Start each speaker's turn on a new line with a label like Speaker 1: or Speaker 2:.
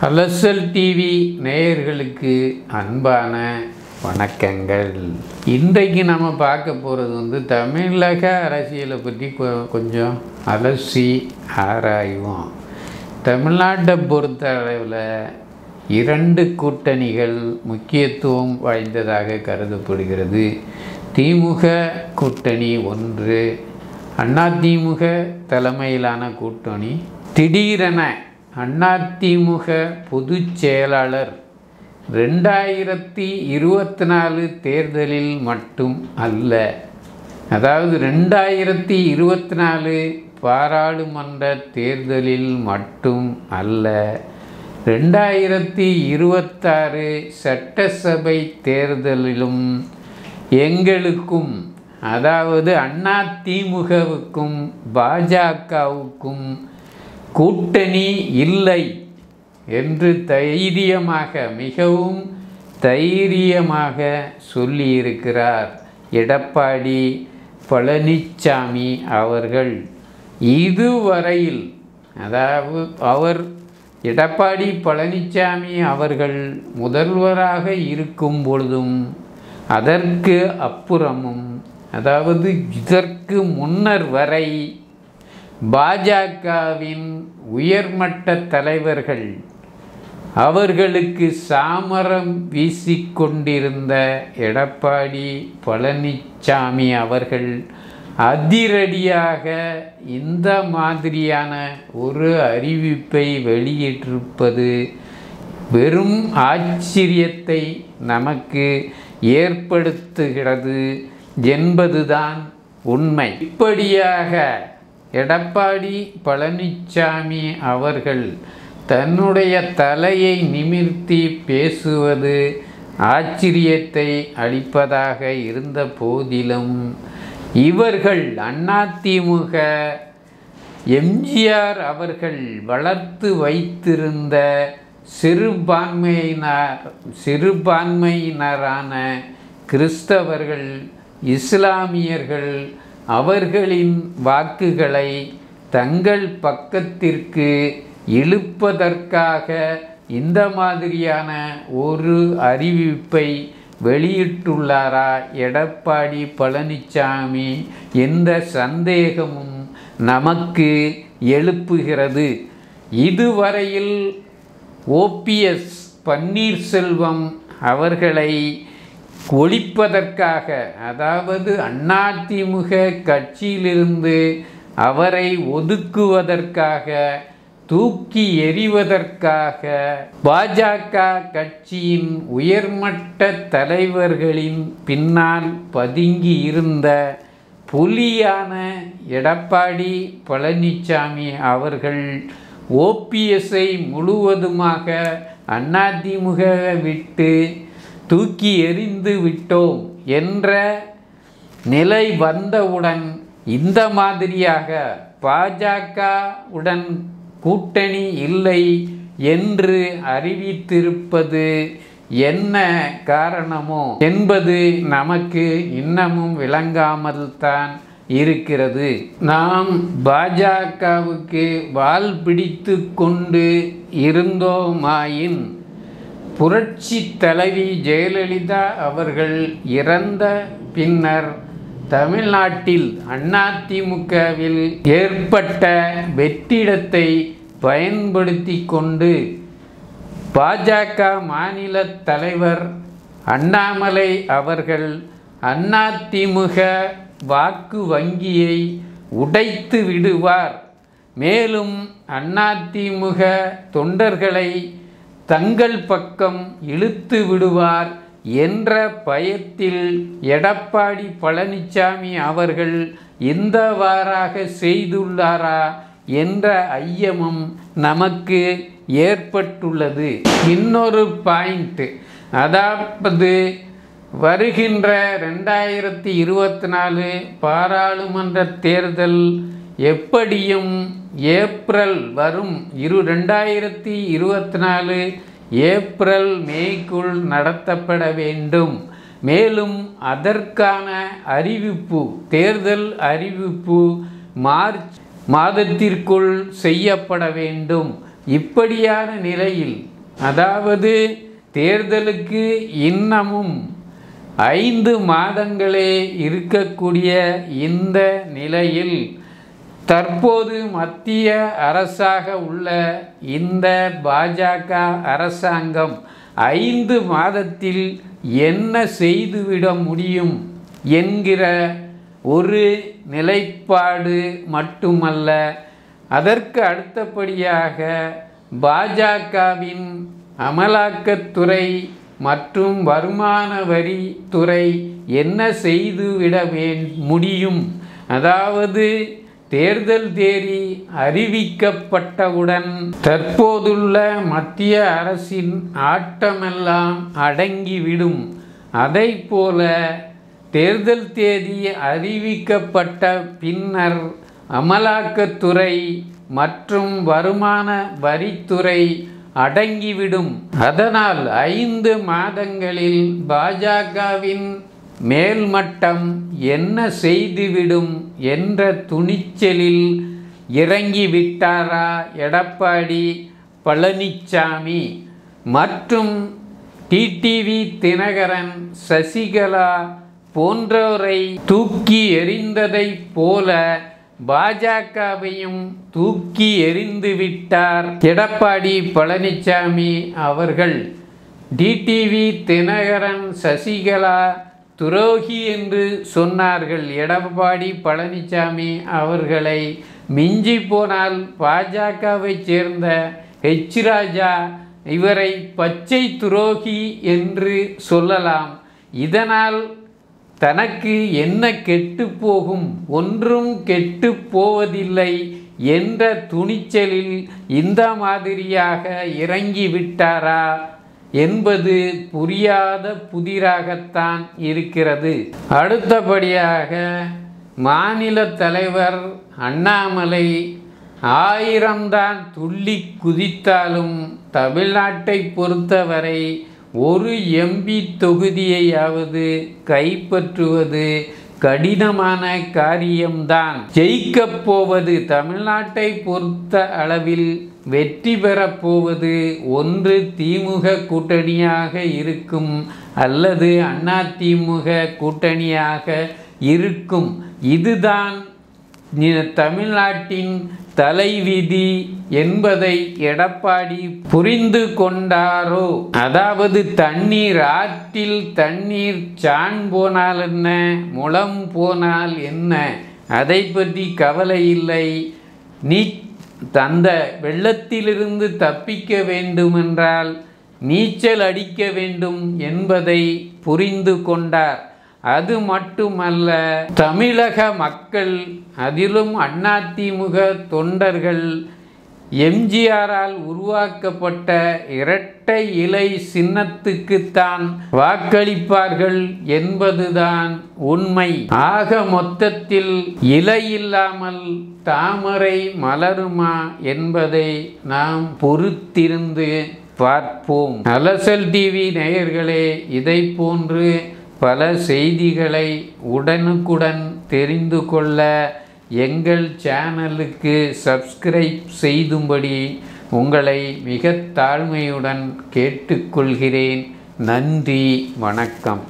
Speaker 1: அலசல் TV நேயர்களுக்கு அன்பான வணக்கங்கள் இன்றைக்கு நம்ம பார்க்க போகிறது வந்து தமிழக அரசியலை பற்றி கொ- கொஞ்சம் அலசி ஆராய்வோம் தமிழ்நாட்டை பொறுத்த அளவில் இரண்டு கூட்டணிகள் முக்கியத்துவம் வாய்ந்ததாக கருதப்படுகிறது திமுக கூட்டணி ஒன்று அதிமுக தலைமையிலான கூட்டணி திடீரென அதிமுக பொதுச் செயலாளர் ரெண்டாயிரத்தி இருபத்தி நாலு தேர்தலில் மட்டும் அல்ல அதாவது ரெண்டாயிரத்தி இருபத்தி நாலு பாராளுமன்ற தேர்தலில் மட்டும் அல்ல ரெண்டாயிரத்தி இருபத்தாறு சட்டசபை தேர்தலிலும் எங்களுக்கும் அதாவது அண்ணா திமுகவுக்கும் பாஜகவுக்கும் கூட்டணி இல்லை என்று தைரியமாக மிகவும் தைரியமாக சொல்லியிருக்கிறார் எடப்பாடி பழனிச்சாமி அவர்கள் இதுவரையில் அதாவது அவர் எடப்பாடி பழனிச்சாமி அவர்கள் முதல்வராக இருக்கும் பொழுதும் அதற்கு அப்புறமும் அதாவது இதற்கு முன்னர் வரை பாஜகவின் உயர்மட்ட தலைவர்கள் அவர்களுக்கு சாமரம் வீசிக்கொண்டிருந்த எடப்பாடி பழனிச்சாமி அவர்கள் அதிரடியாக இந்த மாதிரியான ஒரு அறிவிப்பை வெளியிட்டிருப்பது வெறும் ஆச்சரியத்தை நமக்கு ஏற்படுத்துகிறது என்பதுதான் உண்மை இப்படியாக எடப்பாடி பழனிச்சாமி அவர்கள் தன்னுடைய தலையை நிமிர்த்தி பேசுவது ஆச்சரியத்தை அளிப்பதாக இருந்த போதிலும் இவர்கள் அதிமுக எம்ஜிஆர் அவர்கள் வளர்த்து வைத்திருந்த சிறுபான்மையினர் சிறுபான்மையினரான கிறிஸ்தவர்கள் இஸ்லாமியர்கள் அவர்களின் வாக்குகளை தங்கள் பக்கத்திற்கு இழுப்பதற்காக இந்த மாதிரியான ஒரு அறிவிப்பை வெளியிட்டுள்ளாரா எடப்பாடி பழனிசாமி என்ற சந்தேகமும் நமக்கு எழுப்புகிறது இதுவரையில் ஓபிஎஸ் பன்னீர்செல்வம் அவர்களை ஒழிப்பதற்காக அதாவது அதிமுக கட்சியிலிருந்து அவரை ஒதுக்குவதற்காக தூக்கி எறிவதற்காக பாஜக கட்சியின் உயர்மட்ட தலைவர்களின் பின்னால் பதுங்கி இருந்த புலியான எடப்பாடி பழனிசாமி அவர்கள் ஓபிஎஸ்ஐ முழுவதுமாக அதிமுக விட்டு தூக்கி எறிந்து விட்டோம் என்ற நிலை வந்தவுடன் இந்த மாதிரியாக பாஜகவுடன் கூட்டணி இல்லை என்று அறிவித்திருப்பது என்ன காரணமோ என்பது நமக்கு இன்னமும் விளங்காமல் தான் இருக்கிறது நாம் பாஜகவுக்கு வால் பிடித்து கொண்டு இருந்தோமாயின் புரட்சி தலைவி ஜெயலலிதா அவர்கள் இறந்த பின்னர் தமிழ்நாட்டில் அதிமுகவில் ஏற்பட்ட வெற்றிடத்தை பயன்படுத்தி கொண்டு பாஜக மாநில தலைவர் அண்ணாமலை அவர்கள் அதிமுக வாக்கு வங்கியை உடைத்து விடுவார் மேலும் அதிமுக தொண்டர்களை தங்கள் பக்கம் இழுத்து விடுவார் என்ற பயத்தில் எடப்பாடி பழனிசாமி அவர்கள் இந்தவாறாக செய்துள்ளாரா என்ற ஐயமும் நமக்கு ஏற்பட்டுள்ளது இன்னொரு பாயிண்ட் அதாவது வருகின்ற ரெண்டாயிரத்தி இருபத்தி நாலு பாராளுமன்ற தேர்தல் எப்படியும் ஏப்ரல் வரும் இரு ரெண்டாயிரத்தி இருபத்தி நாலு ஏப்ரல் மேய்க்குள் நடத்தப்பட வேண்டும் மேலும் அதற்கான அறிவிப்பு தேர்தல் அறிவிப்பு மார்ச் மாதத்திற்குள் செய்யப்பட வேண்டும் இப்படியான நிலையில் அதாவது தேர்தலுக்கு இன்னமும் ஐந்து மாதங்களே இருக்கக்கூடிய இந்த நிலையில் தற்போது மத்திய அரசாக உள்ள இந்த பாஜக அரசாங்கம் ஐந்து மாதத்தில் என்ன செய்துவிட முடியும் என்கிற ஒரு நிலைப்பாடு மட்டுமல்ல அதற்கு அடுத்தபடியாக பாஜகவின் அமலாக்கத்துறை மற்றும் வருமான வரித்துறை என்ன செய்துவிட வே முடியும் அதாவது தேர்தல் தேதி அறிவிக்கப்பட்டவுடன் தற்போதுள்ள மத்திய அரசின் ஆட்டமெல்லாம் அடங்கிவிடும் அதை போல தேர்தல் தேதி அறிவிக்கப்பட்ட பின்னர் அமலாக்கத்துறை மற்றும் வருமான வரித்துறை அடங்கிவிடும் அதனால் ஐந்து மாதங்களில் பாஜகவின் மேல்மட்டம் என்ன செய்துவிடும் என்ற துணிச்சலில் இறங்கிவிட்டாரா எடப்பாடி பழனிசாமி மற்றும் டிடிவி தினகரன் சசிகலா போன்றோரை தூக்கி எறிந்ததைப் போல பாஜகவையும் தூக்கி எறிந்து விட்டார் எடப்பாடி பழனிசாமி அவர்கள் டிடிவி தினகரன் சசிகலா துரோகி என்று சொன்னார்கள் எடப்பாடி பழனிசாமி அவர்களை மிஞ்சி போனால் பாஜகவை சேர்ந்த ஹெச் ராஜா இவரை பச்சை துரோகி என்று சொல்லலாம் இதனால் தனக்கு என்ன கெட்டு போகும் ஒன்றும் கெட்டு போவதில்லை என்ற துணிச்சலில் இந்த மாதிரியாக இறங்கி விட்டாரா என்பது புரியாத புதிராகத்தான் இருக்கிறது அடுத்தபடியாக மாநில தலைவர் அண்ணாமலை ஆயிரம்தான் துள்ளி குதித்தாலும் தமிழ்நாட்டை பொறுத்தவரை ஒரு எம்பி தொகுதியையாவது கைப்பற்றுவது கடினமான காரியம்தான் ஜெயிக்கப் போவது தமிழ்நாட்டை பொறுத்த அளவில் வெற்றி பெறப் போவது ஒன்று திமுக கூட்டணியாக இருக்கும் அல்லது அண்ணா திமுக கூட்டணியாக இருக்கும் இதுதான் தமிழ்நாட்டின் தலைவிதி என்பதை எடப்பாடி புரிந்து கொண்டாரோ அதாவது தண்ணீர் ஆற்றில் தண்ணீர் சான் போனால் என்ன முளம் போனால் என்ன அதை பற்றி கவலை இல்லை நீ அந்த வெள்ளத்திலிருந்து தப்பிக்க வேண்டுமென்றால் நீச்சல் அடிக்க வேண்டும் என்பதை புரிந்து கொண்டார் அது மட்டுமல்ல தமிழக மக்கள் அதிலும் அதிமுக தொண்டர்கள் எம்ஜிஆரால் உருவாக்கப்பட்ட இரட்டை இலை சின்னத்துக்குத்தான் வாக்களிப்பார்கள் என்பதுதான் உண்மை ஆக மொத்தத்தில் இலை இல்லாமல் தாமரை மலருமா என்பதை நாம் பொறுத்திருந்து பார்ப்போம் அலசல் டிவி நேயர்களே இதை போன்று பல செய்திகளை உடனுக்குடன் தெரிந்து கொள்ள எங்கள் சேனலுக்கு சப்ஸ்கிரைப் செய்தும்படி உங்களை மிக தாழ்மையுடன் கேட்டுக்கொள்கிறேன் நன்றி வணக்கம்